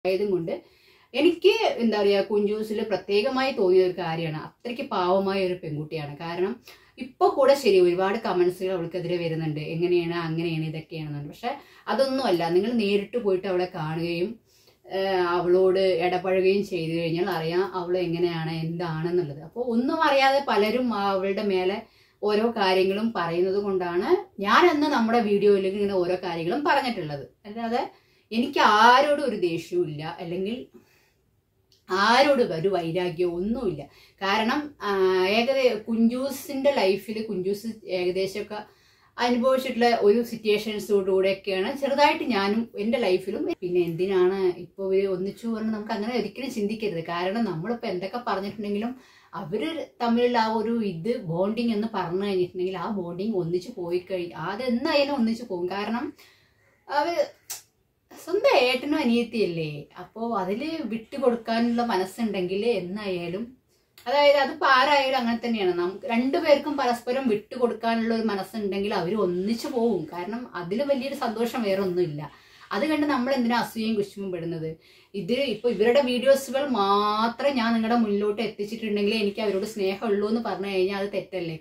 ആയതും കൊണ്ട് എനിക്ക് എന്താ പറയുക കുഞ്ചൂസിൽ പ്രത്യേകമായി തോന്നിയ ഒരു കാര്യമാണ് അത്രയ്ക്ക് പാവമായ ഒരു പെൺകുട്ടിയാണ് കാരണം ഇപ്പൊ കൂടെ ശരി ഒരുപാട് കമന്റ്സുകൾ അവൾക്കെതിരെ വരുന്നുണ്ട് എങ്ങനെയാണ് അങ്ങനെയാണ് ഇതൊക്കെയാണെന്നുണ്ട് പക്ഷെ അതൊന്നുമല്ല നിങ്ങൾ നേരിട്ട് പോയിട്ട് അവളെ കാണുകയും ആഹ് അവളോട് ഇടപഴകുകയും ചെയ്തു കഴിഞ്ഞാൽ അറിയാം അവൾ എങ്ങനെയാണ് എന്താണെന്നുള്ളത് അപ്പോൾ ഒന്നും അറിയാതെ പലരും അവളുടെ മേലെ ഓരോ കാര്യങ്ങളും പറയുന്നത് കൊണ്ടാണ് ഞാൻ അന്ന് നമ്മുടെ വീഡിയോയിൽ ഇങ്ങനെ ഓരോ കാര്യങ്ങളും പറഞ്ഞിട്ടുള്ളത് അല്ലാതെ എനിക്ക് ആരോടും ഒരു ദേഷ്യവും ഇല്ല അല്ലെങ്കിൽ ആരോടും ഒരു വൈരാഗ്യമോ ഒന്നുമില്ല കാരണം ഏകദേ കുഞ്ചൂസിന്റെ ലൈഫിൽ കുഞ്ചൂസ് ഏകദേശമൊക്കെ അനുഭവിച്ചിട്ടുള്ള ഒരു സിറ്റുവേഷൻസോടുകൂടെയൊക്കെയാണ് ചെറുതായിട്ട് ഞാനും എൻ്റെ ലൈഫിലും പിന്നെ എന്തിനാണ് ഇപ്പോൾ ഇവർ ഒന്നിച്ചു പറഞ്ഞ് നമുക്ക് അങ്ങനെ ഒരിക്കലും ചിന്തിക്കരുത് കാരണം നമ്മളിപ്പോൾ എന്തൊക്കെ പറഞ്ഞിട്ടുണ്ടെങ്കിലും അവർ തമ്മിലുള്ള ആ ഒരു ഇത് ബോണ്ടിങ് എന്ന് പറഞ്ഞു കഴിഞ്ഞിട്ടുണ്ടെങ്കിൽ ആ ബോണ്ടിങ് ഒന്നിച്ച് പോയി കഴിഞ്ഞ് അതെന്നായാലും ഒന്നിച്ച് പോകും കാരണം അവർ സ്വന്തം ഏട്ടനും അനിയത്തിയല്ലേ അപ്പോൾ അതിൽ വിട്ടുകൊടുക്കാനുള്ള മനസ്സുണ്ടെങ്കിൽ എന്നായാലും അതായത് അതിപ്പോൾ ആരായാലും അങ്ങനെ തന്നെയാണ് നമുക്ക് രണ്ടുപേർക്കും പരസ്പരം വിട്ടുകൊടുക്കാനുള്ള ഒരു മനസ്സുണ്ടെങ്കിൽ അവർ ഒന്നിച്ചു പോകും കാരണം അതിൽ വലിയൊരു സന്തോഷം വേറെ ഒന്നുമില്ല അത് കണ്ട് നമ്മൾ എന്തിനാ അസൂയയും കുശുമ്പും പെടുന്നത് ഇത് ഇപ്പൊ ഇവരുടെ വീഡിയോസുകൾ മാത്രം ഞാൻ നിങ്ങളുടെ മുന്നിലോട്ട് എത്തിച്ചിട്ടുണ്ടെങ്കിൽ എനിക്ക് അവരോട് സ്നേഹമുള്ളൂ എന്ന് പറഞ്ഞു കഴിഞ്ഞാൽ അത് തെറ്റല്ലേ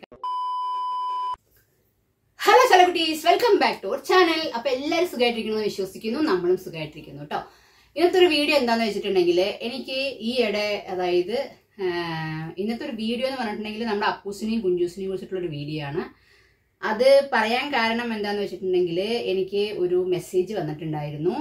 hello celebrities welcome back to our channel അപ്പൊ എല്ലാവരും സുഖമായിട്ടിരിക്കുന്നു വിശ്വസിക്കുന്നു നമ്മളും സുഖമായിട്ടിരിക്കുന്നു കേട്ടോ ഇന്നത്തെ ഒരു വീഡിയോ എന്താന്ന് വെച്ചിട്ടുണ്ടെങ്കിൽ എനിക്ക് ഈ ഇടെ അതായത് ആഹ്, ഇന്നത്തെ ഒരു വീഡിയോ എന്ന് പറഞ്ഞിട്ടുണ്ടെങ്കിൽ നമ്മുടെ അപ്പൂസിനെയും കുഞ്ചൂസിനെയും കുറിച്ചിട്ടുള്ള ഒരു വീഡിയോ ആണ് അത് പറയാൻ കാരണം എന്താന്ന് വെച്ചിട്ടുണ്ടെങ്കിൽ എനിക്ക് ഒരു മെസ്സേജ് വന്നിട്ടുണ്ടായിരുന്നു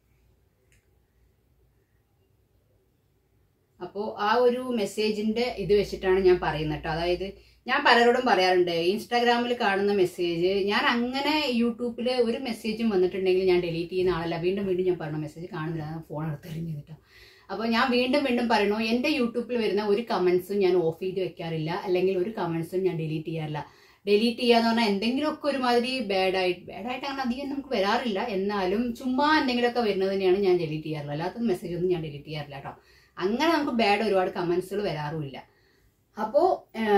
അപ്പോൾ ആ ഒരു മെസ്സേജിന്റെ ഇത് വെച്ചിട്ടാണ് ഞാൻ പറയുന്നത് കേട്ടോ അതായത് ഞാൻ പലരോടും പറയാറുണ്ട് ഇൻസ്റ്റാഗ്രാമിൽ കാണുന്ന മെസ്സേജ് ഞാൻ അങ്ങനെ യൂട്യൂബിൽ ഒരു മെസ്സേജും വന്നിട്ടുണ്ടെങ്കിൽ ഞാൻ ഡിലീറ്റ് ചെയ്യുന്ന ആളല്ല വീണ്ടും വീണ്ടും ഞാൻ പറഞ്ഞ മെസ്സേജ് കാണുന്നില്ല ഫോൺ എടുത്തെറിഞ്ഞു കേട്ടോ അപ്പോൾ ഞാൻ വീണ്ടും വീണ്ടും പറയണു എൻ്റെ യൂട്യൂബിൽ വരുന്ന ഒരു കമൻസും ഞാൻ ഓഫ് ചെയ്ത് വെക്കാറില്ല അല്ലെങ്കിൽ ഒരു കമൻസും ഞാൻ ഡിലീറ്റ് ചെയ്യാറില്ല ഡിലീറ്റ് ചെയ്യാന്ന് പറഞ്ഞാൽ എന്തെങ്കിലുമൊക്കെ ഒരുമാതിരി ബാഡായിട്ട് ബാഡായിട്ട് അങ്ങനെ അധികം നമുക്ക് വരാറില്ല എന്നാലും ചുമ്മാ എന്തെങ്കിലുമൊക്കെ വരുന്നത് തന്നെയാണ് ഞാൻ ഡിലീറ്റ് ചെയ്യാറുള്ളത് അല്ലാത്ത മെസ്സേജ് ഒന്നും ഞാൻ ഡിലീറ്റ് ചെയ്യാറില്ല കേട്ടോ അങ്ങനെ നമുക്ക് ബാഡ് ഒരുപാട് കമൻസുകൾ വരാറുമില്ല അപ്പോൾ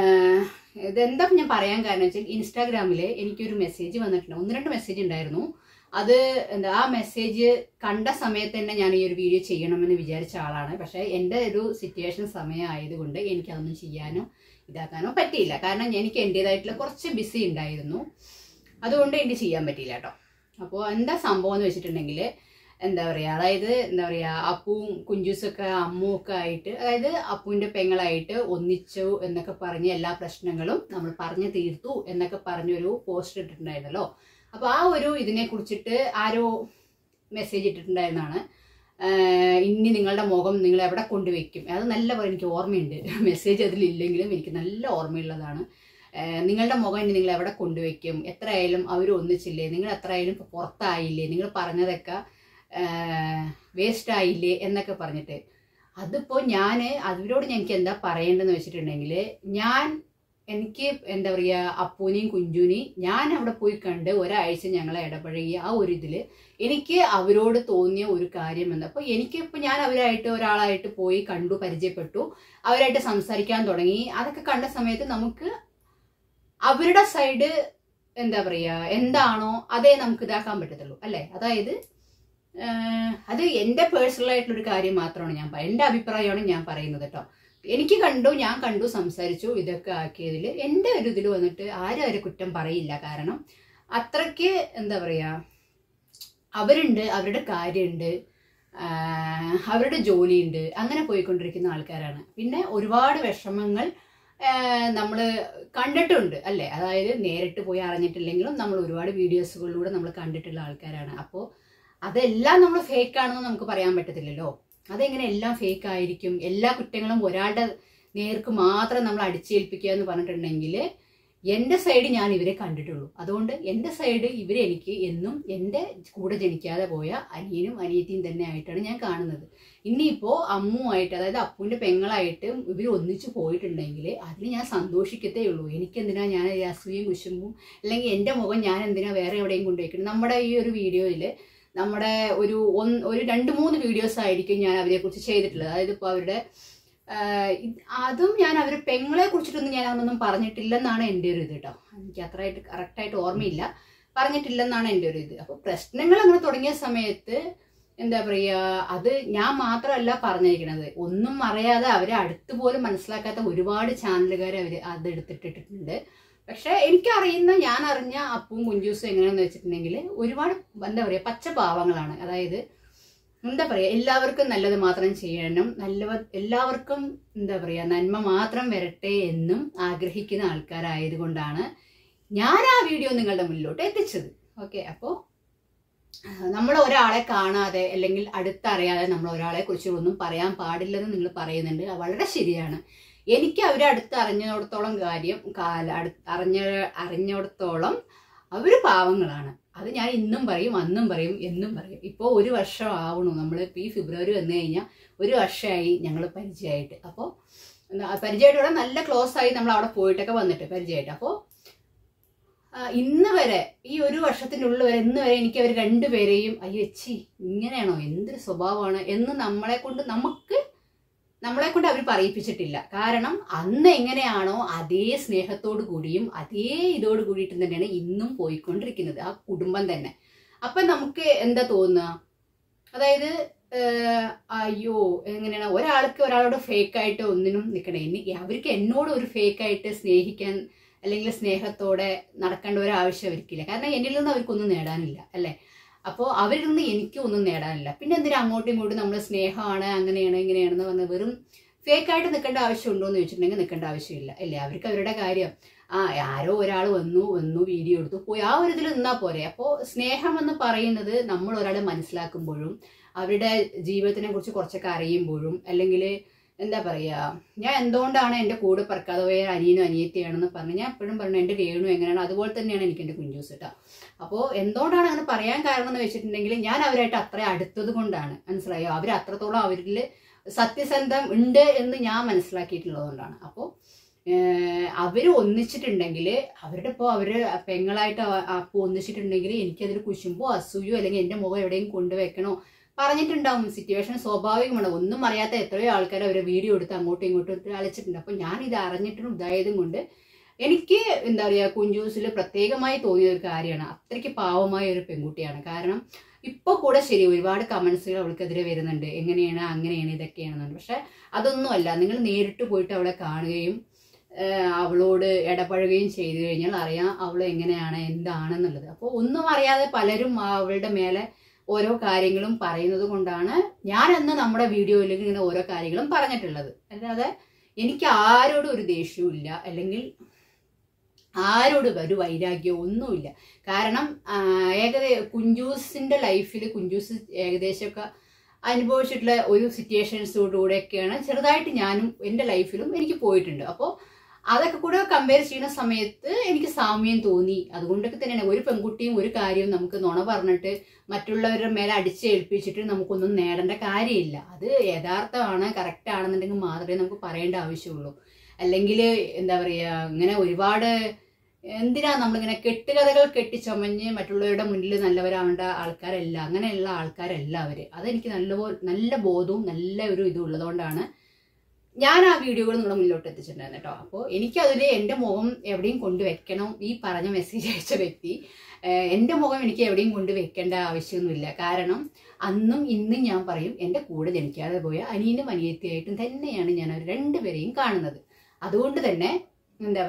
ഇതെന്താ ഞാൻ പറയാൻ കാരണം വെച്ചാൽ ഇൻസ്റ്റാഗ്രാമിൽ എനിക്കൊരു മെസ്സേജ് വന്നിട്ടുണ്ട് ഒന്ന് രണ്ട് മെസ്സേജ് ഉണ്ടായിരുന്നു അത് എന്താ ആ മെസ്സേജ് കണ്ട സമയത്ത് തന്നെ ഞാൻ ഈ ഒരു വീഡിയോ ചെയ്യണമെന്ന് വിചാരിച്ച ആളാണ് പക്ഷേ എൻ്റെ ഒരു സിറ്റുവേഷൻ സമയമായതുകൊണ്ട് എനിക്കതൊന്നും ചെയ്യാനോ ഇതാക്കാനോ പറ്റിയില്ല കാരണം എനിക്ക് എൻ്റെതായിട്ടുള്ള കുറച്ച് ബിസി ഉണ്ടായിരുന്നു അതുകൊണ്ട് എനിക്ക് ചെയ്യാൻ പറ്റിയില്ല കേട്ടോ അപ്പോൾ എന്താ സംഭവം എന്ന് വെച്ചിട്ടുണ്ടെങ്കിൽ എന്താ പറയുക അതായത് എന്താ പറയുക അപ്പുവും കുഞ്ചൂസൊക്കെ അമ്മും ഒക്കെ ആയിട്ട് അതായത് അപ്പുവിൻ്റെ പെങ്ങളായിട്ട് ഒന്നിച്ചു എന്നൊക്കെ പറഞ്ഞ് എല്ലാ പ്രശ്നങ്ങളും നമ്മൾ പറഞ്ഞു തീർത്തു എന്നൊക്കെ പറഞ്ഞൊരു പോസ്റ്റ് ഇട്ടിട്ടുണ്ടായിരുന്നല്ലോ അപ്പോൾ ആ ഒരു ഇതിനെ കുറിച്ചിട്ട് ആരോ മെസ്സേജ് ഇട്ടിട്ടുണ്ടായിരുന്നാണ് ആഹ് ഇനി നിങ്ങളുടെ മുഖം നിങ്ങൾ എവിടെ കൊണ്ടുവയ്ക്കും അത് നല്ല പോലെ എനിക്ക് ഓർമ്മയുണ്ട് മെസ്സേജ് അതിലില്ലെങ്കിലും എനിക്ക് നല്ല ഓർമ്മയുള്ളതാണ് ആഹ് നിങ്ങളുടെ മുഖം ഇനി നിങ്ങൾ എവിടെ കൊണ്ടുവയ്ക്കും എത്ര ആയാലും അവർ ഒന്നിച്ചില്ലേ നിങ്ങൾ എത്ര ആയാലും ഇപ്പൊ പുറത്തായില്ലേ നിങ്ങൾ പറഞ്ഞതൊക്കെ വേസ്റ്റ് ആയില്ലേ എന്നൊക്കെ പറഞ്ഞിട്ട് അതിപ്പോൾ ഞാൻ അവരോട് എനിക്ക് എന്താ പറയേണ്ടതെന്ന് വെച്ചിട്ടുണ്ടെങ്കിൽ ഞാൻ എനിക്ക് എന്താ പറയുക അപ്പൂനെയും കുഞ്ചുനെയും ഞാൻ അവിടെ പോയി കണ്ട് ഒരാഴ്ച ഞങ്ങളെ ഇടപഴകി ആ ഒരു ഇതിൽ എനിക്ക് അവരോട് തോന്നിയ ഒരു കാര്യം എന്താ അപ്പോൾ എനിക്ക് ഇപ്പോൾ ഞാൻ അവരായിട്ട് ഒരാളായിട്ട് പോയി കണ്ടു പരിചയപ്പെട്ടു അവരായിട്ട് സംസാരിക്കാൻ തുടങ്ങി അതൊക്കെ കണ്ട സമയത്ത് നമുക്ക് അവരുടെ സൈഡ് എന്താ പറയുക എന്താണോ അതേ നമുക്ക് ഇതാക്കാൻ പറ്റത്തുള്ളൂ അല്ലേ അതായത് ആഹ് അത് എൻ്റെ പേഴ്സണൽ ആയിട്ടുള്ളൊരു കാര്യം മാത്രമാണ് ഞാൻ പറയുന്നത് എൻ്റെ അഭിപ്രായമാണ് ഞാൻ പറയുന്നത് കേട്ടോ എനിക്ക് കണ്ടു ഞാൻ കണ്ടു സംസാരിച്ചു ഇതൊക്കെ ആക്കിയതിൽ എൻ്റെ ഒരു ഇതിൽ വന്നിട്ട് ആരും അവരെ കുറ്റം പറയില്ല കാരണം അത്രയ്ക്ക് എന്താ പറയുക അവരുണ്ട് അവരുടെ കാര്യമുണ്ട് ആഹ് അവരുടെ ജോലിയുണ്ട് അങ്ങനെ പോയിക്കൊണ്ടിരിക്കുന്ന ആൾക്കാരാണ് പിന്നെ ഒരുപാട് വിഷമങ്ങൾ നമ്മൾ കണ്ടിട്ടുണ്ട് അല്ലേ അതായത് നേരിട്ട് പോയി അറിഞ്ഞിട്ടില്ലെങ്കിലും നമ്മൾ ഒരുപാട് വീഡിയോസുകളിലൂടെ നമ്മൾ കണ്ടിട്ടുള്ള ആൾക്കാരാണ് അപ്പോൾ അതെല്ലാം നമ്മൾ ഫേക്ക് ആണെന്ന് നമുക്ക് പറയാൻ പറ്റത്തില്ലല്ലോ അതെങ്ങനെ എല്ലാം ഫേക്ക് ആയിരിക്കും എല്ലാ കുറ്റങ്ങളും ഒരാളുടെ നേർക്ക് മാത്രം നമ്മൾ അടിച്ചേൽപ്പിക്കുക എന്ന് പറഞ്ഞിട്ടുണ്ടെങ്കിൽ എൻ്റെ സൈഡ് ഞാൻ ഇവരെ കണ്ടിട്ടുള്ളൂ അതുകൊണ്ട് എൻ്റെ സൈഡ് ഇവരെ എനിക്ക് എന്നും എൻ്റെ കൂടെ ജനിക്കാതെ പോയ അനിയനും അനിയത്തിയും തന്നെ ആയിട്ടാണ് ഞാൻ കാണുന്നത് ഇനിയിപ്പോൾ അമ്മുമായിട്ട് അതായത് അപ്പുവിൻ്റെ പെങ്ങളായിട്ട് ഇവർ ഒന്നിച്ചു പോയിട്ടുണ്ടെങ്കിൽ അതിന് ഞാൻ സന്തോഷിക്കത്തേ ഉള്ളൂ എനിക്കെന്തിനാ ഞാൻ ഈ അസൂയയും കുശുമ്പും അല്ലെങ്കിൽ എൻ്റെ മുഖം ഞാൻ എന്തിനാ വേറെ എവിടെയും കൊണ്ടുവയ്ക്കണം നമ്മുടെ ഈ ഒരു വീഡിയോയിൽ നമ്മുടെ ഒരു ഒന്ന് ഒരു രണ്ട് മൂന്ന് വീഡിയോസ് ആയിരിക്കും ഞാൻ അവരെ കുറിച്ച് ചെയ്തിട്ടുള്ളത് അതായത് ഇപ്പോൾ അവരുടെ ആഹ് ഇത് അതും ഞാൻ അവർ പെങ്ങളെ കുറിച്ചിട്ടൊന്നും ഞാൻ അതൊന്നും പറഞ്ഞിട്ടില്ലെന്നാണ് എൻ്റെ ഒരു ഇത് കേട്ടോ എനിക്ക് അത്രയായിട്ട് കറക്റ്റായിട്ട് ഓർമ്മയില്ല പറഞ്ഞിട്ടില്ലെന്നാണ് എൻ്റെ ഒരു ഇത് അപ്പോൾ പ്രശ്നങ്ങൾ അങ്ങനെ തുടങ്ങിയ സമയത്ത് എന്താ പറയുക അത് ഞാൻ മാത്രമല്ല പറഞ്ഞിരിക്കുന്നത് ഒന്നും അറിയാതെ അവരെ അടുത്ത് പോലും മനസ്സിലാക്കാത്ത ഒരുപാട് ചാനലുകാർ അവർ അത് എടുത്തിട്ടിട്ടുണ്ട് പക്ഷെ എനിക്കറിയുന്ന ഞാൻ അറിഞ്ഞ അപ്പവും കുഞ്ചൂസും എങ്ങനെയാന്ന് വെച്ചിട്ടുണ്ടെങ്കിൽ ഒരുപാട് എന്താ പറയുക പച്ചപാവങ്ങളാണ് അതായത് എന്താ പറയുക എല്ലാവർക്കും നല്ലത് മാത്രം ചെയ്യണം നല്ല എല്ലാവർക്കും എന്താ പറയുക നന്മ മാത്രം വരട്ടെ എന്നും ആഗ്രഹിക്കുന്ന ആൾക്കാരായതുകൊണ്ടാണ് ഞാൻ ആ വീഡിയോ നിങ്ങളുടെ മുന്നിലോട്ട് എത്തിച്ചത് ഓക്കെ അപ്പോൾ നമ്മൾ ഒരാളെ കാണാതെ അല്ലെങ്കിൽ അടുത്തറിയാതെ നമ്മൾ ഒരാളെ കുറിച്ച് ഒന്നും പറയാൻ പാടില്ലെന്ന് നിങ്ങൾ പറയുന്നുണ്ട് അത് വളരെ ശരിയാണ് എനിക്ക് അവരെ അടുത്ത് അറിഞ്ഞിടത്തോളം കാര്യം കാല അടു- അറിഞ്ഞ അറിഞ്ഞിടത്തോളം അവർ പാവങ്ങളാണ് അത് ഞാൻ ഇന്നും പറയും അന്നും പറയും എന്നും പറയും ഇപ്പോൾ ഒരു വർഷം ആവണു നമ്മൾ ഇപ്പോൾ ഈ ഫെബ്രുവരി വന്നു കഴിഞ്ഞാൽ ഒരു വർഷമായി ഞങ്ങൾ പരിചയമായിട്ട് അപ്പോൾ പരിചയമായിട്ട് ഇവിടെ നല്ല ക്ലോസ് ആയി നമ്മൾ അവിടെ പോയിട്ടൊക്കെ വന്നിട്ട് പരിചയമായിട്ട് അപ്പോൾ ഇന്ന് വരെ ഈ ഒരു വർഷത്തിൻ്റെ ഉള്ളിൽ വരെ ഇന്ന് വരെ എനിക്ക് അവർ രണ്ടുപേരെയും അയ്യോ എച്ചി ഇങ്ങനെയാണോ എന്തൊരു സ്വഭാവമാണ് എന്ന് നമ്മളെ കൊണ്ട് നമുക്ക് നമ്മളെ കൊണ്ട് അവർ പറയിപ്പിച്ചിട്ടില്ല കാരണം അന്ന് എങ്ങനെയാണോ അതേ സ്നേഹത്തോടു കൂടിയും അതേ ഇതോട് കൂടിയിട്ടും തന്നെയാണ് ഇന്നും പോയിക്കൊണ്ടിരിക്കുന്നത് ആ കുടുംബം തന്നെ അപ്പൊ നമുക്ക് എന്താ തോന്നുക അതായത് ഏഹ്, അയ്യോ എങ്ങനെയാണ് ഒരാൾക്ക് ഒരാളോട് ഫേക്ക് ആയിട്ട് ഒന്നിനും നിൽക്കണേ ഇനി അവർക്ക് എന്നോട് ഒരു ഫേക്ക് ആയിട്ട് സ്നേഹിക്കാൻ അല്ലെങ്കിൽ സ്നേഹത്തോടെ നടക്കേണ്ട ഒരു ആവശ്യം അവർക്കില്ല കാരണം എന്നിൽ നിന്ന് അവർക്കൊന്നും നേടാനില്ല അല്ലേ അപ്പോൾ അവരിൽ നിന്ന് എനിക്കും ഒന്നും നേടാനില്ല പിന്നെ എന്തിനാ അങ്ങോട്ടും ഇങ്ങോട്ടും നമ്മൾ സ്നേഹമാണ് അങ്ങനെയാണ് ഇങ്ങനെയാണെന്ന് പറഞ്ഞ് വെറും ഫേക്ക് ആയിട്ട് നിൽക്കേണ്ട ആവശ്യമുണ്ടോ എന്ന് ചോദിച്ചിട്ടുണ്ടെങ്കിൽ നിൽക്കേണ്ട ആവശ്യമില്ല അല്ലേ അവർക്ക് അവരുടെ കാര്യം ആ ആരോ ഒരാൾ വന്നു വന്നു വീഡിയോ എടുത്തു പോയി ആ ഒരു ഇതിൽ നിന്നാൽ പോരെ അപ്പോൾ സ്നേഹം എന്ന് പറയുന്നത് നമ്മൾ ഒരാളെ മനസ്സിലാക്കുമ്പോഴും അവരുടെ ജീവിതത്തിനെ കുറിച്ച് കുറച്ചൊക്കെ അറിയുമ്പോഴും അല്ലെങ്കിൽ എന്താ പറയുക ഞാൻ എന്തുകൊണ്ടാണ് എൻ്റെ കൂടെ പറക്കാതെ പോയ അനിയനും അനിയത്തിയാണെന്ന് പറഞ്ഞ് ഞാൻ എപ്പോഴും പറഞ്ഞു എൻ്റെ രേണു എങ്ങനെയാണ് അതുപോലെ തന്നെയാണ് എനിക്ക് എൻ്റെ കുഞ്ചൂസ് കേട്ടോ അപ്പോൾ എന്തുകൊണ്ടാണ് അങ്ങനെ പറയാൻ കാരണം എന്ന് വെച്ചിട്ടുണ്ടെങ്കിൽ ഞാൻ അവരായിട്ട് അത്ര അടുത്തത് കൊണ്ടാണ് മനസ്സിലായോ അവർ അത്രത്തോളം അവരിൽ സത്യസന്ധം ഉണ്ട് എന്ന് ഞാൻ മനസ്സിലാക്കിയിട്ടുള്ളത് അപ്പോൾ അവർ ഒന്നിച്ചിട്ടുണ്ടെങ്കിൽ അവരുടെ ഇപ്പോൾ അവർ പെങ്ങളായിട്ട് അപ്പോൾ ഒന്നിച്ചിട്ടുണ്ടെങ്കിൽ എനിക്കതിൽ കുശുമ്പോ അസൂയോ അല്ലെങ്കിൽ എൻ്റെ മുഖം എവിടെയും കൊണ്ടുവെക്കണോ പറഞ്ഞിട്ടുണ്ടാവും സിറ്റുവേഷൻ സ്വാഭാവികമാണ് ഒന്നും അറിയാത്ത എത്രയോ ആൾക്കാർ അവരെ വീഡിയോ എടുത്ത് അങ്ങോട്ടും ഇങ്ങോട്ടും ഇട്ട് അലച്ചിട്ടുണ്ട് അപ്പം ഞാൻ ഇത് അറിഞ്ഞിട്ടും ഇതായതും കൊണ്ട് എനിക്ക് എന്താ പറയുക കുഞ്ചൂസിൽ പ്രത്യേകമായി തോന്നിയ ഒരു കാര്യമാണ് അത്രയ്ക്ക് പാവമായ ഒരു പെൺകുട്ടിയാണ് കാരണം ഇപ്പോൾ കൂടെ ശരി ഒരുപാട് കമൻസുകൾ അവൾക്കെതിരെ വരുന്നുണ്ട് എങ്ങനെയാണ് അങ്ങനെയാണ് ഇതൊക്കെയാണെന്നുണ്ട് പക്ഷെ അതൊന്നുമല്ല നിങ്ങൾ നേരിട്ട് പോയിട്ട് അവളെ കാണുകയും ഏഹ് അവളോട് ഇടപഴകുകയും ചെയ്തു കഴിഞ്ഞാൽ അറിയാം അവൾ എങ്ങനെയാണ് എന്താണെന്നുള്ളത് അപ്പോൾ ഒന്നും അറിയാതെ പലരും അവളുടെ മേലെ ഓരോ കാര്യങ്ങളും പറയുന്നത് കൊണ്ടാണ് ഞാൻ അന്ന് നമ്മുടെ വീഡിയോയിൽ ഇങ്ങനെ ഓരോ കാര്യങ്ങളും പറഞ്ഞിട്ടുള്ളത് അല്ലാതെ എനിക്ക് ആരോടും ഒരു ദേഷ്യവും ഇല്ല അല്ലെങ്കിൽ ആരോടും ഒരു വൈരാഗ്യമോ ഒന്നുമില്ല കാരണം ഏകദേ കുഞ്ചൂസിന്റെ ലൈഫിൽ കുഞ്ചൂസ് ഏകദേശമൊക്കെ അനുഭവിച്ചിട്ടുള്ള ഒരു സിറ്റുവേഷൻസോടുകൂടെയൊക്കെയാണ് ചെറുതായിട്ട് ഞാനും എൻ്റെ ലൈഫിലും എനിക്ക് പോയിട്ടുണ്ട് അപ്പോൾ അതൊക്കെ കൂടെ കമ്പയർ ചെയ്യുന്ന സമയത്ത് എനിക്ക് സാമ്യം തോന്നി അതുകൊണ്ടൊക്കെ തന്നെയാണ് ഒരു പെൺകുട്ടിയും ഒരു കാര്യവും നമുക്ക് നുണ പറഞ്ഞിട്ട് മറ്റുള്ളവരുടെ മേലെ അടിച്ചേൽപ്പിച്ചിട്ട് നമുക്കൊന്നും നേടേണ്ട കാര്യമില്ല അത് യഥാർത്ഥമാണ് കറക്റ്റ് ആണെന്നുണ്ടെങ്കിൽ മാത്രമേ നമുക്ക് പറയേണ്ട ആവശ്യമുള്ളൂ അല്ലെങ്കിൽ എന്താ പറയുക ഇങ്ങനെ ഒരുപാട് എന്തിനാ നമ്മളിങ്ങനെ കെട്ടുകഥകൾ കെട്ടിച്ചമഞ്ഞ് മറ്റുള്ളവരുടെ മുന്നിൽ നല്ലവരാവേണ്ട ആൾക്കാരല്ല അങ്ങനെയുള്ള ആൾക്കാരല്ല അവര് അതെനിക്ക് നല്ല പോ- നല്ല ബോധവും നല്ല ഒരു ഇതും ഉള്ളതുകൊണ്ടാണ് ഞാൻ ആ വീഡിയോകൾ നിങ്ങളുടെ മുന്നിലോട്ട് എത്തിച്ചിട്ടുണ്ടായിരുന്നു കേട്ടോ അപ്പോൾ എനിക്കതിൽ എൻ്റെ മുഖം എവിടെയും കൊണ്ടുവയ്ക്കണം ഈ പറഞ്ഞ മെസ്സേജ് അയച്ച വ്യക്തി ഏഹ് എൻ്റെ മുഖം എനിക്ക് എവിടെയും കൊണ്ട് വെക്കേണ്ട ആവശ്യമൊന്നുമില്ല കാരണം അന്നും ഇന്നും ഞാൻ പറയും എൻ്റെ കൂടെ ജനിക്കാതെ പോയ അനിയനും അനിയത്തിയായിട്ടും തന്നെയാണ് ഞാൻ അവർ രണ്ടുപേരെയും കാണുന്നത് അതുകൊണ്ട് തന്നെ എന്താ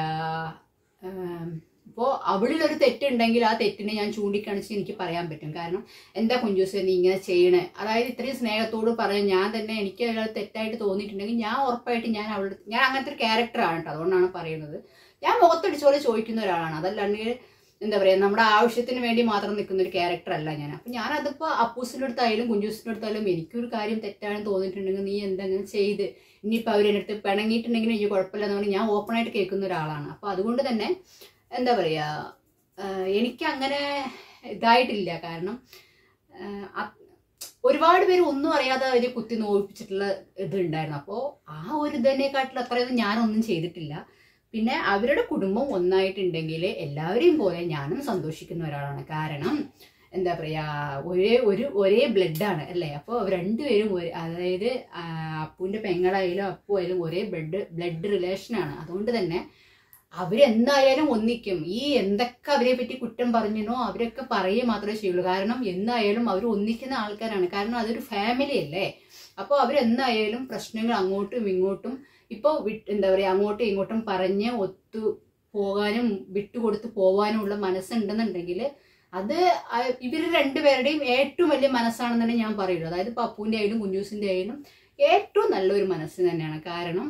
പറയുക ഇപ്പോൾ അവളിലൊരു തെറ്റുണ്ടെങ്കിൽ ആ തെറ്റിനെ ഞാൻ ചൂണ്ടിക്കാണിച്ച് എനിക്ക് പറയാൻ പറ്റും കാരണം എന്താ കുഞ്ചൂസ് നീ ഇങ്ങനെ ചെയ്യണേ അതായത് ഇത്രയും സ്നേഹത്തോട് പറയാൻ ഞാൻ തന്നെ എനിക്ക് അത് തെറ്റായിട്ട് തോന്നിയിട്ടുണ്ടെങ്കിൽ ഞാൻ ഉറപ്പായിട്ട് ഞാൻ അവളുടെ ഞാൻ അങ്ങനത്തെ ഒരു ക്യാരക്ടറാണ് കേട്ടോ അതുകൊണ്ടാണ് പറയുന്നത് ഞാൻ മുഖത്തടിച്ച പോലെ ചോദിക്കുന്ന ഒരാളാണ് അതല്ലാണ്ട് എന്താ പറയുക നമ്മുടെ ആവശ്യത്തിന് വേണ്ടി മാത്രം നിൽക്കുന്ന ഒരു ക്യാരക്ടർ അല്ല ഞാൻ അപ്പം ഞാൻ അതിപ്പോൾ അപ്പൂസിൻ്റെ അടുത്തായാലും കുഞ്ചൂസിൻ്റെ അടുത്തായാലും എനിക്കൊരു കാര്യം തെറ്റാണെന്ന് തോന്നിയിട്ടുണ്ടെങ്കിൽ നീ എന്തെങ്കിലും ചെയ്ത് ഇനിയിപ്പോൾ അവരെൻ്റെ അടുത്ത് പിണങ്ങിയിട്ടുണ്ടെങ്കിൽ എനിക്ക് കുഴപ്പമില്ല എന്ന് പറഞ്ഞ് ഞാൻ ഓപ്പണായിട്ട് കേൾക്കുന്ന ഒരാളാണ് അപ്പോൾ അതുകൊണ്ട് തന്നെ എന്താ പറയുക ആഹ് എനിക്ക് അങ്ങനെ ഇതായിട്ടില്ല കാരണം ആഹ് അ- ഒരുപാട് പേര് ഒന്നും അറിയാതെ അവർ കുത്തി നോവിപ്പിച്ചിട്ടുള്ള ഇതുണ്ടായിരുന്നു അപ്പോൾ ആ ഒരു ഇതിനെക്കാട്ടിൽ അത്രയൊന്നും ഞാനൊന്നും ചെയ്തിട്ടില്ല പിന്നെ അവരുടെ കുടുംബം ഒന്നായിട്ടുണ്ടെങ്കിൽ എല്ലാവരെയും പോലെ ഞാനും സന്തോഷിക്കുന്ന ഒരാളാണ് കാരണം എന്താ പറയാ ഒരേ ഒരു ഒരേ ബ്ലഡാണ് അല്ലേ അപ്പോൾ രണ്ടുപേരും ഒരേ അതായത് ആ, അപ്പുവിന്റെ പെങ്ങളായാലും അപ്പു ആയാലും ഒരേ ബ്ലഡ് ബ്ലഡ് റിലേഷനാണ് അതുകൊണ്ട് തന്നെ അവരെന്തായാലും ഒന്നിക്കും ഈ എന്തൊക്കെ അവരെ പറ്റി കുറ്റം പറഞ്ഞിനോ അവരൊക്കെ പറയുക മാത്രമേ ചെയ്യുള്ളൂ കാരണം എന്തായാലും അവർ ഒന്നിക്കുന്ന ആൾക്കാരാണ് കാരണം അതൊരു ഫാമിലി അല്ലേ അപ്പോൾ അവരെന്തായാലും പ്രശ്നങ്ങൾ അങ്ങോട്ടും ഇങ്ങോട്ടും ഇപ്പോൾ എന്താ പറയുക അങ്ങോട്ടും ഇങ്ങോട്ടും പറഞ്ഞ് ഒത്തു പോകാനും വിട്ടുകൊടുത്ത് പോകാനുമുള്ള മനസ്സുണ്ടെന്നുണ്ടെങ്കിൽ അത് ഇവർ രണ്ടുപേരുടെയും ഏറ്റവും വലിയ മനസ്സാണെന്ന് ഞാൻ പറയുള്ളൂ അതായത് പപ്പുവിൻ്റെ ആയാലും കുഞ്ഞൂസിൻ്റെ ആയാലും ഏറ്റവും നല്ലൊരു മനസ്സ് തന്നെയാണ് കാരണം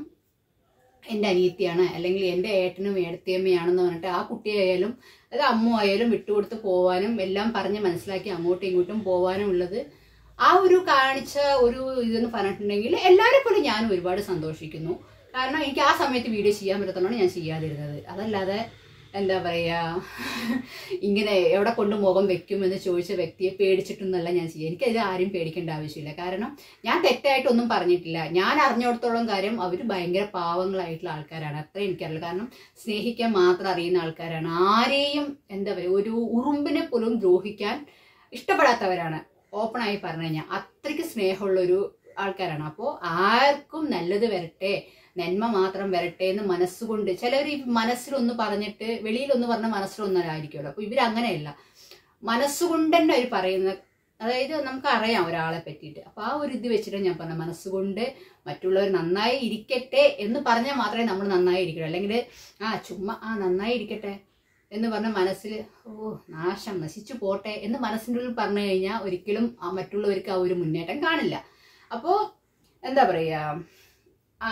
എൻ്റെ അനിയത്തിയാണ് അല്ലെങ്കിൽ എൻ്റെ ഏട്ടനും ഏടത്തിയമ്മയാണെന്ന് പറഞ്ഞിട്ട് ആ കുട്ടിയായാലും അത് അമ്മ ആയാലും വിട്ടുകൊടുത്ത് പോവാനും എല്ലാം പറഞ്ഞ് മനസ്സിലാക്കി അങ്ങോട്ടും ഇങ്ങോട്ടും പോവാനും ഉള്ളത് ആ ഒരു കാണിച്ച ഒരു ഇതെന്ന് പറഞ്ഞിട്ടുണ്ടെങ്കിൽ എല്ലാവരെ പോലെ ഞാനും ഒരുപാട് സന്തോഷിക്കുന്നു കാരണം എനിക്ക് ആ സമയത്ത് വീഡിയോ ചെയ്യാൻ പറ്റത്തുള്ളതാണ് ഞാൻ ചെയ്യാതിരുന്നത് അതല്ലാതെ എന്താ പറയുക ഇങ്ങനെ എവിടെ കൊണ്ട് മുഖം വെക്കുമെന്ന് ചോദിച്ച വ്യക്തിയെ പേടിച്ചിട്ടൊന്നുമല്ല ഞാൻ ചെയ്യുക എനിക്കത് ആരും പേടിക്കേണ്ട ആവശ്യമില്ല കാരണം ഞാൻ തെറ്റായിട്ടൊന്നും പറഞ്ഞിട്ടില്ല ഞാൻ അറിഞ്ഞിടത്തോളം കാര്യം അവർ ഭയങ്കര പാവങ്ങളായിട്ടുള്ള ആൾക്കാരാണ് അത്ര എനിക്കറിയില്ല കാരണം സ്നേഹിക്കാൻ മാത്രം അറിയുന്ന ആൾക്കാരാണ് ആരെയും എന്താ പറയുക ഒരു ഉറുമ്പിനെ പോലും ദ്രോഹിക്കാൻ ഇഷ്ടപ്പെടാത്തവരാണ് ഓപ്പണായി പറഞ്ഞു കഴിഞ്ഞാൽ അത്രയ്ക്ക് സ്നേഹമുള്ള ഒരു ആൾക്കാരാണ് അപ്പോൾ ആർക്കും നല്ലത് വരട്ടെ നന്മ മാത്രം വരട്ടെ എന്ന് മനസ്സുകൊണ്ട് ചിലർ ഈ മനസ്സിലൊന്ന് പറഞ്ഞിട്ട് വെളിയിലൊന്ന് പറഞ്ഞ മനസ്സിലൊന്നല്ലായിരിക്കുമല്ലോ അപ്പോൾ ഇവരങ്ങനെയല്ല മനസ്സുകൊണ്ട് തന്നെ അവർ പറയുന്ന അതായത് നമുക്ക് അറിയാം ഒരാളെ പറ്റിയിട്ട് അപ്പോൾ ആ ഒരു ഇത് വെച്ചിട്ട് ഞാൻ പറഞ്ഞ മനസ്സുകൊണ്ട് മറ്റുള്ളവർ നന്നായി ഇരിക്കട്ടെ എന്ന് പറഞ്ഞാൽ മാത്രമേ നമ്മൾ നന്നായി ഇരിക്കുള്ളൂ അല്ലെങ്കിൽ ആ ചുമ്മാ ആ നന്നായി ഇരിക്കട്ടെ എന്ന് പറഞ്ഞ മനസ്സിൽ ഓ നാശം നശിച്ചു പോട്ടെ എന്ന് മനസ്സിൻ്റെ ഉള്ളിൽ പറഞ്ഞു കഴിഞ്ഞാൽ ഒരിക്കലും ആ മറ്റുള്ളവർക്ക് ആ ഒരു മുന്നേറ്റം കാണില്ല അപ്പോൾ എന്താ പറയുക ആ,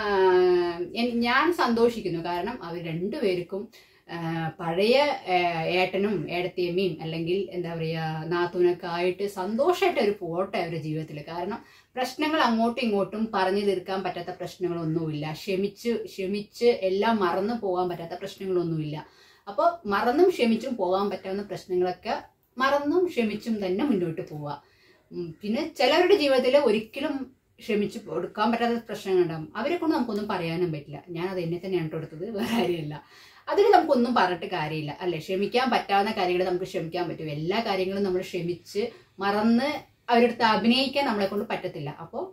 എൻ- ഞാൻ സന്തോഷിക്കുന്നു കാരണം അവർ രണ്ടുപേർക്കും ആ, പഴയ ആ, ഏട്ടനും ഏടത്തിയമ്മയും അല്ലെങ്കിൽ എന്താ പറയുക നാത്തൂനൊക്കെ ആയിട്ട് സന്തോഷമായിട്ട് അവർ പോട്ടെ അവരുടെ ജീവിതത്തിൽ കാരണം പ്രശ്നങ്ങൾ അങ്ങോട്ടും ഇങ്ങോട്ടും പറഞ്ഞു തീർക്കാൻ പറ്റാത്ത പ്രശ്നങ്ങളൊന്നുമില്ല ക്ഷമിച്ച് ക്ഷമിച്ച് എല്ലാം മറന്നു പോകാൻ പറ്റാത്ത പ്രശ്നങ്ങളൊന്നുമില്ല അപ്പോൾ മറന്നും ക്ഷമിച്ചും പോകാൻ പറ്റാവുന്ന പ്രശ്നങ്ങളൊക്കെ മറന്നും ക്ഷമിച്ചും തന്നെ മുന്നോട്ട് പോവുക ഉം, പിന്നെ ചിലവരുടെ ജീവിതത്തിൽ ഒരിക്കലും ക്ഷമിച്ച് കൊടുക്കാൻ പറ്റാത്ത പ്രശ്നങ്ങളുണ്ടാകും അവരെ കൊണ്ട് നമുക്കൊന്നും പറയാനും പറ്റില്ല ഞാൻ അത് എന്നെ തന്നെയാണ് ട്ടോ എടുത്തത് വേറെ കാര്യമില്ല അതിന് നമുക്കൊന്നും പറഞ്ഞിട്ട് കാര്യമില്ല അല്ലെ ക്ഷമിക്കാൻ പറ്റാവുന്ന കാര്യങ്ങൾ നമുക്ക് ക്ഷമിക്കാൻ പറ്റും എല്ലാ കാര്യങ്ങളും നമ്മൾ ക്ഷമിച്ച് മറന്ന് അവരടുത്ത് അഭിനയിക്കാൻ നമ്മളെ കൊണ്ട് പറ്റത്തില്ല അപ്പോൾ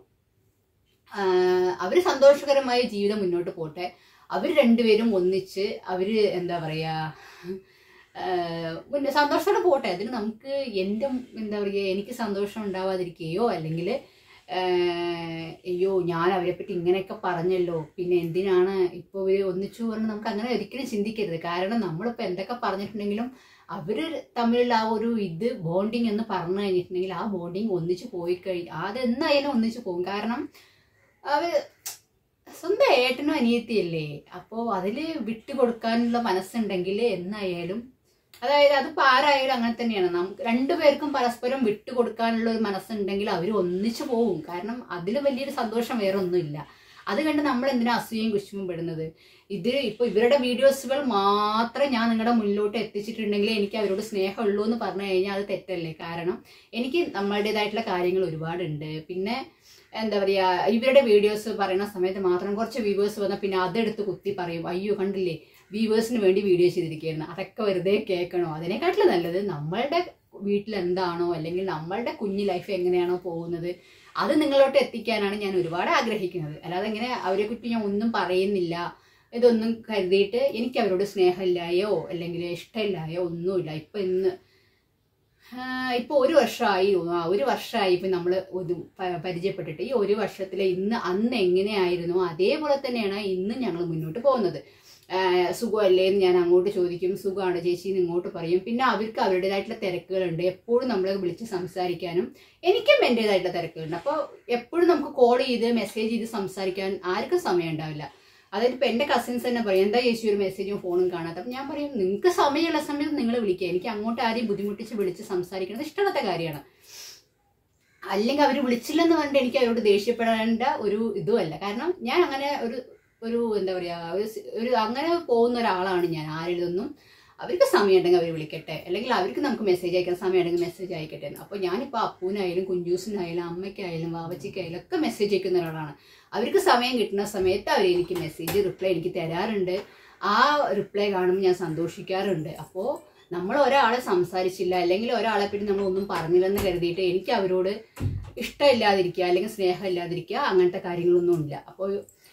അവർ സന്തോഷകരമായ ജീവിതം മുന്നോട്ട് പോട്ടെ അവർ രണ്ടുപേരും ഒന്നിച്ച് അവർ എന്താ പറയുക മുന്നേ സന്തോഷത്തോടെ പോട്ടെ അതിന് നമുക്ക് എൻ്റെ എന്താ പറയുക എനിക്ക് സന്തോഷം ഉണ്ടാവാതിരിക്കുകയോ അല്ലെങ്കിൽ അയ്യോ ഞാൻ അവരെ പറ്റി ഇങ്ങനെയൊക്കെ പറഞ്ഞല്ലോ പിന്നെ എന്തിനാണ് ഇപ്പോൾ ഇവർ ഒന്നിച്ചു പറഞ്ഞ് നമുക്ക് അങ്ങനെ ഒരിക്കലും ചിന്തിക്കരുത് കാരണം നമ്മളിപ്പോൾ എന്തൊക്കെ പറഞ്ഞിട്ടുണ്ടെങ്കിലും അവർ തമ്മിലുള്ള ആ ഒരു ഇത് ബോണ്ടിങ് എന്ന് പറഞ്ഞു കഴിഞ്ഞിട്ടുണ്ടെങ്കിൽ ആ ബോണ്ടിങ് ഒന്നിച്ച് പോയി കഴിഞ്ഞ് അതെന്നായാലും ഒന്നിച്ച് പോകും കാരണം അവർ സ്വന്തം ഏട്ടനും അനിയത്തിയല്ലേ അപ്പോൾ അതിൽ വിട്ടുകൊടുക്കാനുള്ള മനസ്സുണ്ടെങ്കിൽ എന്നായാലും അതായത് അതിപ്പോൾ ആരായാലും അങ്ങനെ തന്നെയാണ് നമുക്ക് രണ്ടുപേർക്കും പരസ്പരം വിട്ടുകൊടുക്കാനുള്ള ഒരു മനസ്സുണ്ടെങ്കിൽ അവർ ഒന്നിച്ചു പോകും കാരണം അതിൽ വലിയൊരു സന്തോഷം വേറെ ഒന്നുമില്ല അത് കണ്ട് നമ്മൾ എന്തിനാ അസൂയയും കുശുമ്പും പെടുന്നത് ഇത് ഇപ്പോൾ ഇവരുടെ വീഡിയോസുകൾ മാത്രം ഞാൻ നിങ്ങളുടെ മുന്നിലോട്ട് എത്തിച്ചിട്ടുണ്ടെങ്കിൽ എനിക്ക് അവരോട് സ്നേഹമുള്ളൂ എന്ന് പറഞ്ഞു കഴിഞ്ഞാൽ അത് തെറ്റല്ലേ കാരണം എനിക്ക് നമ്മളുടേതായിട്ടുള്ള കാര്യങ്ങൾ ഒരുപാടുണ്ട് പിന്നെ എന്താ പറയുക ഇവരുടെ വീഡിയോസ് പറയുന്ന സമയത്ത് മാത്രം കുറച്ച് വ്യൂവേഴ്സ് വന്നാൽ പിന്നെ അതെടുത്ത് കുത്തി പറയും അയ്യോ കണ്ടില്ലേ വ്യൂവേഴ്സിന് വേണ്ടി വീഡിയോ ചെയ്തിരിക്കുകയായിരുന്നു അതൊക്കെ വെറുതെ കേൾക്കണോ അതിനെക്കാട്ടിലും നല്ലത് നമ്മളുടെ വീട്ടിൽ എന്താണോ അല്ലെങ്കിൽ നമ്മളുടെ കുഞ്ഞു ലൈഫ് എങ്ങനെയാണോ പോകുന്നത് അത് നിങ്ങളോട്ട് എത്തിക്കാനാണ് ഞാൻ ഒരുപാട് ആഗ്രഹിക്കുന്നത് അല്ലാതെ ഇങ്ങനെ അവരെ കുറിച്ച് ഞാൻ ഒന്നും പറയുന്നില്ല ഇതൊന്നും കരുതിയിട്ട് എനിക്ക് അവരോട് സ്നേഹമില്ലായോ അല്ലെങ്കിൽ ഇഷ്ടമില്ലായോ ഒന്നുമില്ല ഇപ്പൊ ഇന്ന് ഇപ്പോൾ ഒരു വർഷമായി ആ ഒരു വർഷമായി ഇപ്പം നമ്മൾ ഒരു പ- പരിചയപ്പെട്ടിട്ട് ഈ ഒരു വർഷത്തിലെ ഇന്ന് അന്ന് എങ്ങനെയായിരുന്നു അതേപോലെ തന്നെയാണ് ഇന്ന് ഞങ്ങൾ മുന്നോട്ട് പോകുന്നത് ആഹ് സുഖമല്ലേ എന്ന് ഞാൻ അങ്ങോട്ട് ചോദിക്കും സുഖമാണ് ചേച്ചി എന്ന് ഇങ്ങോട്ട് പറയും പിന്നെ അവർക്ക് അവരുടേതായിട്ടുള്ള തിരക്കുകളുണ്ട് എപ്പോഴും നമ്മളെ വിളിച്ച് സംസാരിക്കാനും എനിക്കും എൻ്റെതായിട്ടുള്ള തിരക്കുകളുണ്ട് അപ്പോൾ എപ്പോഴും നമുക്ക് കോൾ ചെയ്ത് മെസ്സേജ് ചെയ്ത് സംസാരിക്കാൻ ആർക്കും സമയം ഉണ്ടാവില്ല അതായത് ഇപ്പം എൻ്റെ കസിൻസ് തന്നെ പറയും എന്താ ചേച്ചി ഒരു മെസ്സേജും ഫോണും കാണാത്ത അപ്പം ഞാൻ പറയും നിങ്ങൾക്ക് സമയമുള്ള സമയത്ത് നിങ്ങൾ വിളിക്കുക എനിക്ക് അങ്ങോട്ട് ആരെയും ബുദ്ധിമുട്ടിച്ച് വിളിച്ച് സംസാരിക്കുന്നത് ഇഷ്ടമില്ലാത്ത കാര്യമാണ് അല്ലെങ്കിൽ അവർ വിളിച്ചില്ലെന്ന് പറഞ്ഞിട്ട് എനിക്ക് അവരോട് ദേഷ്യപ്പെടേണ്ട ഒരു ഇതുമല്ല കാരണം ഞാൻ അങ്ങനെ ഒരു ഒരു എന്താ പറയുക ഒരു സി- ഒരു അങ്ങനെ പോകുന്ന ഒരാളാണ് ഞാൻ ആരിലൊന്നും അവർക്ക് സമയമുണ്ടെങ്കിൽ അവർ വിളിക്കട്ടെ അല്ലെങ്കിൽ അവർക്ക് നമുക്ക് മെസ്സേജ് അയക്കാൻ സമയമുണ്ടെങ്കിൽ മെസ്സേജ് അയക്കട്ടെ എന്ന് അപ്പോൾ ഞാനിപ്പോൾ അപ്പൂനായാലും കുഞ്ചൂസിനായാലും അമ്മയ്ക്കായാലും വാവച്ചിക്കായാലും ഒക്കെ മെസ്സേജ് അയക്കുന്ന ഒരാളാണ് അവർക്ക് സമയം കിട്ടുന്ന സമയത്ത് അവർ എനിക്ക് മെസ്സേജ് റിപ്ലൈ എനിക്ക് തരാറുണ്ട് ആ റിപ്ലൈ കാണുമ്പോൾ ഞാൻ സന്തോഷിക്കാറുണ്ട് അപ്പോൾ നമ്മൾ ഒരാളെ സംസാരിച്ചില്ല അല്ലെങ്കിൽ ഒരാളെ പറ്റി നമ്മൾ ഒന്നും പറഞ്ഞില്ലെന്ന് കരുതിയിട്ട് എനിക്ക് അവരോട് ഇഷ്ടമില്ലാതിരിക്കുക അല്ലെങ്കിൽ സ്നേഹം ഇല്ലാതിരിക്കുക അങ്ങനത്തെ കാര്യങ്ങളൊന്നും ഇല്ല അപ്പോൾ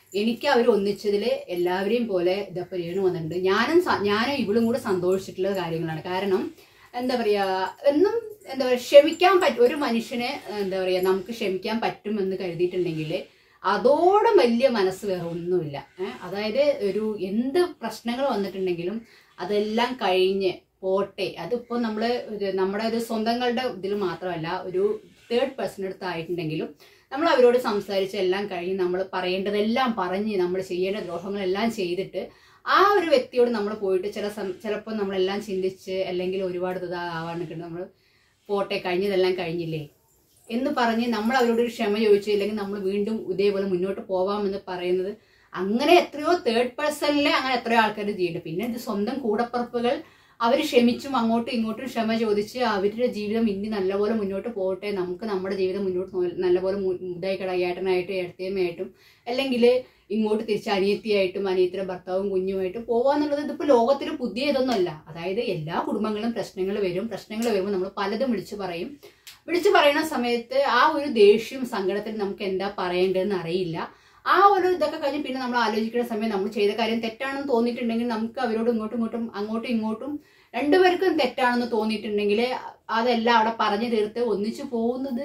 എനിക്ക് അവർ ഒന്നിച്ചതിൽ എല്ലാവരെയും പോലെ ഇതപ്പോൾ രേണു വന്നിട്ടുണ്ട് ഞാനും സ- ഞാനും ഇവളും കൂടെ സന്തോഷിച്ചിട്ടുള്ള കാര്യങ്ങളാണ് കാരണം എന്താ പറയുക എന്നും എന്താ പറയുക ക്ഷമിക്കാൻ പറ്റും ഒരു മനുഷ്യനെ എന്താ പറയുക നമുക്ക് ക്ഷമിക്കാൻ പറ്റുമെന്ന് കരുതിയിട്ടുണ്ടെങ്കിൽ അതോടെ വലിയ മനസ്സ് വേറെ ഒന്നുമില്ല ഏഹ് അതായത് ഒരു എന്ത് പ്രശ്നങ്ങൾ വന്നിട്ടുണ്ടെങ്കിലും അതെല്ലാം കഴിഞ്ഞ് പോട്ടെ അതിപ്പോൾ നമ്മൾ നമ്മുടെ ഒരു സ്വന്തങ്ങളുടെ ഇതിൽ മാത്രമല്ല ഒരു തേർഡ് പേഴ്സൺ അടുത്ത് ആയിട്ടുണ്ടെങ്കിലും നമ്മൾ അവരോട് സംസാരിച്ച് എല്ലാം കഴിഞ്ഞ് നമ്മൾ പറയേണ്ടതെല്ലാം പറഞ്ഞ് നമ്മൾ ചെയ്യേണ്ട ദ്രോഹങ്ങളെല്ലാം ചെയ്തിട്ട് ആ ഒരു വ്യക്തിയോട് നമ്മൾ പോയിട്ട് ചില സം ചിലപ്പോൾ നമ്മളെല്ലാം ചിന്തിച്ച് അല്ലെങ്കിൽ ഒരുപാട് ഇതാവാൻ നിൽക്കുന്നത് നമ്മൾ പോട്ടെ കഴിഞ്ഞതെല്ലാം കഴിഞ്ഞില്ലേ എന്ന് പറഞ്ഞ് നമ്മൾ അവരോട് ഒരു ക്ഷമ ചോദിച്ചു അല്ലെങ്കിൽ നമ്മൾ വീണ്ടും ഇതേപോലെ മുന്നോട്ട് പോവാമെന്ന് പറയുന്നത് അങ്ങനെ എത്രയോ തേർഡ് പേഴ്സണിലെ അങ്ങനെ എത്രയോ ആൾക്കാർ ചെയ്യുന്നുണ്ട് പിന്നെ ഇത് സ്വന്തം കൂടപ്പറപ്പുകൾ അവർ ക്ഷമിച്ചും അങ്ങോട്ടും ഇങ്ങോട്ടും ക്ഷമ ചോദിച്ച് അവരുടെ ജീവിതം ഇനി നല്ലപോലെ മുന്നോട്ട് പോകട്ടെ നമുക്ക് നമ്മുടെ ജീവിതം മുന്നോട്ട് നോ- നല്ലപോലെ മു- ഇതായി കിട ഏട്ടനായിട്ടും ഏട്ടത്തിയമ്മയായിട്ടും അല്ലെങ്കിൽ ഇങ്ങോട്ട് തിരിച്ച് അനിയത്തിയായിട്ടും അനിയത്തിയുടെ ഭർത്താവും കുഞ്ഞുമായിട്ടും പോവാന്നുള്ളത് ഇതിപ്പോൾ ലോകത്തിൽ പുതിയ ഇതൊന്നുമല്ല അതായത് എല്ലാ കുടുംബങ്ങളും പ്രശ്നങ്ങൾ വരും പ്രശ്നങ്ങൾ വരുമ്പോൾ നമ്മൾ പലതും വിളിച്ചു പറയും വിളിച്ചു പറയുന്ന സമയത്ത് ആ ഒരു ദേഷ്യം സങ്കടത്തിൽ നമുക്ക് എന്താ പറയേണ്ടതെന്ന് അറിയില്ല ആ ഒരു ഇതൊക്കെ കഴിഞ്ഞ് പിന്നെ നമ്മൾ ആലോചിക്കുന്ന സമയം നമ്മൾ ചെയ്ത കാര്യം തെറ്റാണെന്ന് തോന്നിയിട്ടുണ്ടെങ്കിൽ നമുക്ക് അവരോട് ഇങ്ങോട്ടും ഇങ്ങോട്ടും അങ്ങോട്ടും ഇങ്ങോട്ടും രണ്ടുപേർക്കും തെറ്റാണെന്ന് തോന്നിയിട്ടുണ്ടെങ്കിൽ അതെല്ലാം അവിടെ പറഞ്ഞു തീർത്ത് ഒന്നിച്ചു പോകുന്നത്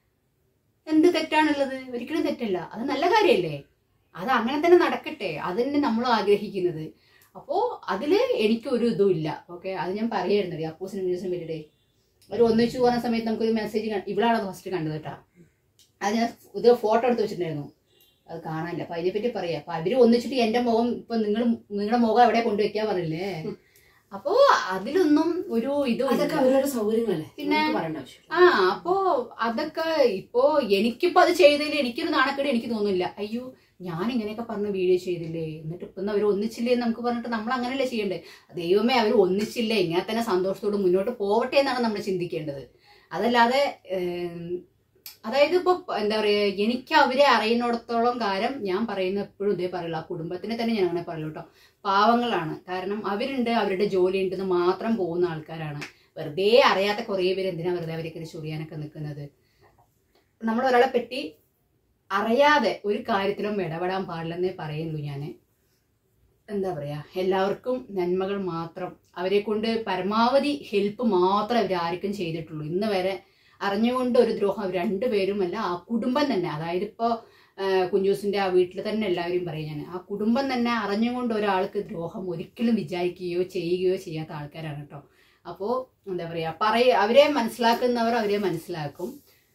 എന്ത് തെറ്റാണുള്ളത് ഒരിക്കലും തെറ്റല്ല അത് നല്ല കാര്യമല്ലേ അത് അങ്ങനെ തന്നെ നടക്കട്ടെ അതന്നെ നമ്മൾ ആഗ്രഹിക്കുന്നത് അപ്പോൾ അതിൽ എനിക്കൊരു ഇതും ഇല്ല ഓക്കെ അത് ഞാൻ പറയായിരുന്നത് അപ്പൂസിനും മ്യൂസിനും വേണ്ടിയിട്ടേ അവർ ഒന്നിച്ചു പോകുന്ന സമയത്ത് നമുക്കൊരു മെസ്സേജ് ഇവളാണ് ഫസ്റ്റ് കണ്ടത് കേട്ടോ അത് ഞാൻ ഇത് ഫോട്ടോ എടുത്ത് വെച്ചിട്ടുണ്ടായിരുന്നു അത് കാണാനില്ല അപ്പൊ അതിനെപ്പറ്റി പറയാം അപ്പൊ അവര് ഒന്നിച്ചിട്ട് എന്റെ മുഖം ഇപ്പൊ നിങ്ങൾ നിങ്ങളുടെ മുഖം എവിടെ കൊണ്ടുവയ്ക്കാൻ പറഞ്ഞില്ലേ അപ്പോ അതിലൊന്നും ഒരു ഇതും ഇല്ല. അതൊക്കെ അവരവരുടെ സൗകര്യങ്ങളല്ലേ പിന്നെ- നമുക്ക് പറയേണ്ട ആവശ്യമില്ല ആ അപ്പോ അതൊക്കെ ഇപ്പോ എനിക്കിപ്പോ അത് ചെയ്തതിൽ എനിക്കൊരു നാണക്കേട് എനിക്ക് തോന്നുന്നില്ല അയ്യോ ഞാൻ ഇങ്ങനെയൊക്കെ പറഞ്ഞ് വീഡിയോ ചെയ്തില്ലേ എന്നിട്ട് ഇപ്പം അവർ ഒന്നിച്ചില്ലേ എന്ന് നമുക്ക് പറഞ്ഞിട്ട് നമ്മൾ അങ്ങനെയല്ലേ ചെയ്യണ്ടേ ദൈവമേ അവർ ഒന്നിച്ചില്ലേ ഇങ്ങനെ തന്നെ സന്തോഷത്തോട് മുന്നോട്ട് പോവട്ടെ എന്നാണ് നമ്മൾ ചിന്തിക്കേണ്ടത് അതല്ലാതെ ഏം, അതായത് ഇപ്പോൾ എന്താ പറയുക എനിക്ക് അവരെ അറിയുന്നിടത്തോളം കാലം ഞാൻ പറയുന്ന എപ്പോഴും ഇതേ പറയുള്ളൂ ആ കുടുംബത്തിനെ തന്നെ ഞാൻ അങ്ങനെ പറയുള്ളൂ കേട്ടോ പാവങ്ങളാണ് കാരണം അവരുണ്ട് അവരുടെ ജോലി ഉണ്ടെന്ന് മാത്രം പോകുന്ന ആൾക്കാരാണ് വെറുതെ അറിയാത്ത കുറേ പേര് എന്തിനാ വെറുതെ അവരെ ചൊറിയാനൊക്കെ നിൽക്കുന്നത് നമ്മൾ ഒരാളെ പറ്റി അറിയാതെ ഒരു കാര്യത്തിലും ഇടപെടാൻ പാടില്ലെന്നേ പറയുള്ളൂ ഞാൻ എന്താ പറയാ എല്ലാവർക്കും നന്മകൾ മാത്രം അവരെ കൊണ്ട് പരമാവധി ഹെൽപ്പ് മാത്രമേ അവർ ആർക്കും ചെയ്തിട്ടുള്ളൂ ഇന്ന് വരെ അറിഞ്ഞുകൊണ്ട് ഒരു ദ്രോഹം അവർ രണ്ടുപേരുമല്ല ആ കുടുംബം തന്നെ അതായത് ഇപ്പോൾ കുഞ്ചൂസിന്റെ ആ വീട്ടിൽ തന്നെ എല്ലാവരും പറയും ഞാൻ ആ കുടുംബം തന്നെ അറിഞ്ഞുകൊണ്ട് ഒരാൾക്ക് ദ്രോഹം ഒരിക്കലും വിചാരിക്കുകയോ ചെയ്യുകയോ ചെയ്യാത്ത ആൾക്കാരാണ് കേട്ടോ അപ്പോൾ എന്താ പറയുക പറയ അവരെ മനസ്സിലാക്കുന്നവർ അവരെ മനസ്സിലാക്കും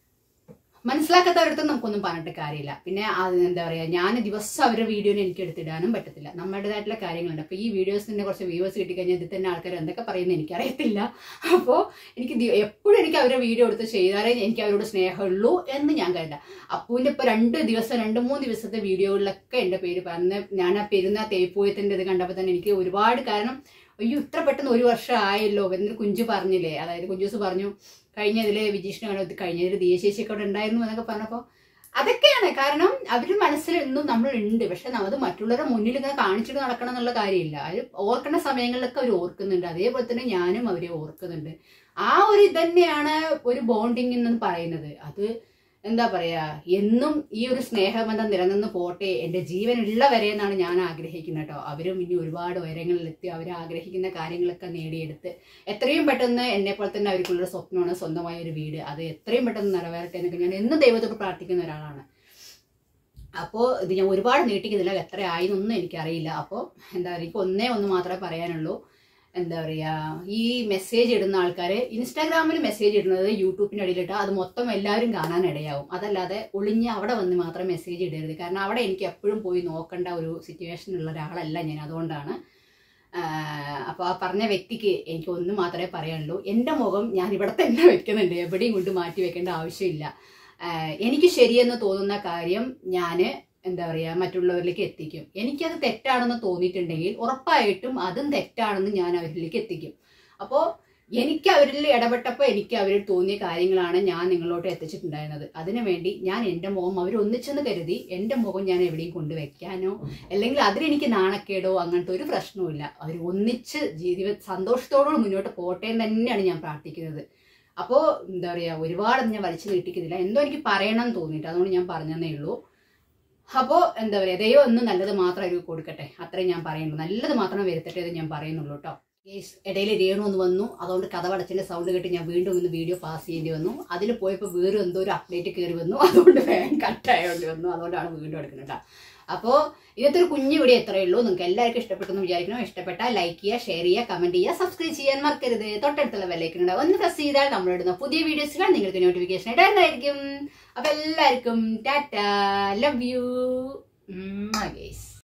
മനസ്സിലാക്കാത്തവരടുത്ത് നമുക്കൊന്നും പറഞ്ഞിട്ട് കാര്യമില്ല പിന്നെ അത് എന്താ പറയുക ഞാൻ ദിവസം അവരുടെ വീഡിയോനെ എനിക്ക് എടുത്തിടാനും പറ്റത്തില്ല നമ്മുടേതായിട്ടുള്ള കാര്യങ്ങളുണ്ട് അപ്പോൾ ഈ വീഡിയോസിൻ്റെ കുറച്ച് വ്യൂവേഴ്സ് കിട്ടിക്കഴിഞ്ഞാൽ ഇതിൽ തന്നെ ആൾക്കാർ എന്തൊക്കെ പറയുന്നത് എനിക്കറിയത്തില്ല അപ്പോൾ എനിക്ക് ദി- എപ്പോഴും എനിക്ക് അവരുടെ വീഡിയോ എടുത്ത് ചെയ്താലേ എനിക്ക് അവരോട് സ്നേഹമുള്ളൂ എന്ന് ഞാൻ കരുതാം അപ്പൂവിൻ്റെ ഇപ്പോൾ രണ്ട് ദിവസം രണ്ട് മൂന്ന് ദിവസത്തെ വീഡിയോകളിലൊക്കെ എൻ്റെ പേര് പറഞ്ഞ് ഞാൻ ആ പെരുന്ന തേപ്പോയത്തിൻ്റെ ഇത് കണ്ടപ്പോൾ തന്നെ എനിക്ക് ഒരുപാട് കാരണം അയ്യോ ഇത്ര പെട്ടെന്ന് ഒരു വർഷം ആയല്ലോ എന്നിട്ട് കുഞ്ചു പറഞ്ഞില്ലേ അതായത് കുഞ്ചൂസ് പറഞ്ഞു കഴിഞ്ഞതില് വിജീഷിനെ കണ്ടു കഴിഞ്ഞതിൽ ദിയശേഷിയൊക്കെ അവിടെ ഉണ്ടായിരുന്നു എന്നൊക്കെ പറഞ്ഞപ്പോൾ അതൊക്കെയാണ് കാരണം അവരുടെ മനസ്സിൽ ഇന്നും നമ്മൾ ഉണ്ട് പക്ഷെ അത് മറ്റുള്ളവരുടെ മുന്നിൽ ഇങ്ങനെ കാണിച്ചിട്ട് നടക്കണം എന്നുള്ള കാര്യമില്ല അവർ ഓർക്കേണ്ട സമയങ്ങളിലൊക്കെ അവർ ഓർക്കുന്നുണ്ട് അതേപോലെ തന്നെ ഞാനും അവരെ ഓർക്കുന്നുണ്ട് ആ ഒരു ഇതന്നെയാണ് ഒരു ബോണ്ടിങ് എന്ന് പറയുന്നത് അത് എന്താ പറയാ എന്നും ഈ ഒരു സ്നേഹബന്ധം നിലനിന്ന് പോട്ടെ എൻ്റെ ജീവനുള്ള വരെ എന്നാണ് ഞാൻ ആഗ്രഹിക്കുന്നത് കേട്ടോ അവരും ഇനി ഒരുപാട് ഉയരങ്ങളിലെത്തി അവർ ആഗ്രഹിക്കുന്ന കാര്യങ്ങളൊക്കെ നേടിയെടുത്ത് എത്രയും പെട്ടെന്ന് എന്നെ പോലെ തന്നെ അവർക്കുള്ളൊരു സ്വപ്നമാണ് സ്വന്തമായ ഒരു വീട് അത് എത്രയും പെട്ടെന്ന് നിറവേറട്ടെ എന്നൊക്കെ ഞാൻ എന്നും ദൈവത്തോട് പ്രാർത്ഥിക്കുന്ന ഒരാളാണ് അപ്പോൾ ഇത് ഞാൻ ഒരുപാട് നീട്ടിക്കുന്നില്ല എത്ര ആയി എന്നൊന്നും എനിക്കറിയില്ല അപ്പോൾ എന്താ പറയുക എനിക്ക് ഒന്നേ ഒന്ന് മാത്രമേ പറയാനുള്ളൂ എന്താ പറയുക ഈ മെസ്സേജ് ഇടുന്ന ആൾക്കാർ ഇൻസ്റ്റാഗ്രാമിൽ മെസ്സേജ് ഇടുന്നത് യൂട്യൂബിൻ്റെ അടിയിലിട്ട് അത് മൊത്തം എല്ലാവരും കാണാൻ ഇടയാവും അതല്ലാതെ ഒളിഞ്ഞ് അവിടെ വന്ന് മാത്രം മെസ്സേജ് ഇടരുത് കാരണം അവിടെ എനിക്ക് എപ്പോഴും പോയി നോക്കേണ്ട ഒരു സിറ്റുവേഷൻ ഉള്ള ഒരാളല്ല ഞാൻ അതുകൊണ്ടാണ് അപ്പോൾ ആ പറഞ്ഞ വ്യക്തിക്ക് എനിക്ക് ഒന്ന് മാത്രമേ പറയാനുള്ളൂ എൻ്റെ മുഖം ഞാൻ ഇവിടെ തന്നെ വെക്കുന്നുണ്ട് എവിടെയും കൊണ്ട് മാറ്റി വെക്കേണ്ട ആവശ്യമില്ല ആഹ് എനിക്ക് ശരിയെന്ന് തോന്നുന്ന കാര്യം ഞാൻ എന്താ പറയുക മറ്റുള്ളവരിലേക്ക് എത്തിക്കും എനിക്കത് തെറ്റാണെന്ന് തോന്നിയിട്ടുണ്ടെങ്കിൽ ഉറപ്പായിട്ടും അതും തെറ്റാണെന്ന് ഞാൻ അവരിലേക്ക് എത്തിക്കും അപ്പോൾ എനിക്ക് അവരിൽ ഇടപെട്ടപ്പോൾ എനിക്ക് അവരിൽ തോന്നിയ കാര്യങ്ങളാണ് ഞാൻ നിങ്ങളോട്ട് എത്തിച്ചിട്ടുണ്ടായിരുന്നത് അതിനു വേണ്ടി ഞാൻ എൻ്റെ മുഖം അവർ ഒന്നിച്ചെന്ന് കരുതി എൻ്റെ മുഖം ഞാൻ എവിടെയും കൊണ്ടുവയ്ക്കാനോ അല്ലെങ്കിൽ അതിലെനിക്ക് നാണക്കേടോ അങ്ങനത്തെ ഒരു പ്രശ്നവുമില്ല അവർ ഒന്നിച്ച് ജീവിത സന്തോഷത്തോടുകൂടി മുന്നോട്ട് പോട്ടെ എന്ന് തന്നെയാണ് ഞാൻ പ്രാർത്ഥിക്കുന്നത് അപ്പോൾ എന്താ പറയുക ഒരുപാട് ഞാൻ വലിച്ചു നീട്ടിക്കുന്നില്ല എന്തോ എനിക്ക് പറയണം എന്ന് തോന്നിയിട്ട് അതുകൊണ്ട് ഞാൻ പറഞ്ഞതേ ഉള്ളൂ അപ്പോൾ എന്താ പറയുക ദൈവം ഒന്നും നല്ലത് മാത്രം ഒരു കൊടുക്കട്ടെ അത്രയും ഞാൻ പറയുന്നു നല്ലത് മാത്രം വരുത്തട്ടെ എന്ന് ഞാൻ പറയുന്നുള്ളൂ കേട്ടോ ഗേസ് ഇടയിൽ രേണു ഒന്ന് വന്നു അതുകൊണ്ട് കഥ പടച്ചിന്റെ സൗണ്ട് കേട്ട് ഞാൻ വീണ്ടും ഒന്ന് വീഡിയോ പാസ് ചെയ്യേണ്ടി വന്നു അതിൽ പോയപ്പോൾ വേറെ എന്തോ ഒരു അപ്ഡേറ്റ് കയറി വന്നു അതുകൊണ്ട് വേഗം കട്ടായോണ്ടി വന്നു അതുകൊണ്ടാണ് വീണ്ടും എടുക്കുന്നത് കേട്ടോ അപ്പോൾ ഇന്നത്തെ ഒരു കുഞ്ഞു വീഡിയോ എത്രയേ ഉള്ളൂ നിങ്ങൾക്ക് എല്ലാവർക്കും ഇഷ്ടപ്പെട്ടെന്ന് വിചാരിക്കണം ഇഷ്ടപ്പെട്ടാൽ ലൈക്ക് ചെയ്യുക ഷെയർ ചെയ്യുക കമന്റ് ചെയ്യുക സബ്സ്ക്രൈബ് ചെയ്യാൻ മറക്കരുത് തൊട്ടടുത്തുള്ള ബെല്ലൈക്കൺ ഉണ്ടാവും ഒന്ന് പ്രസ് ചെയ്താൽ നമ്മളിടുന്ന പുതിയ വീഡിയോസുകൾ നിങ്ങൾക്ക് നോട്ടിഫിക്കേഷൻ ഇടാനായിരിക്കും അപ്പോൾ എല്ലാവർക്കും ടാറ്റ ലവ് യു ഗേസ്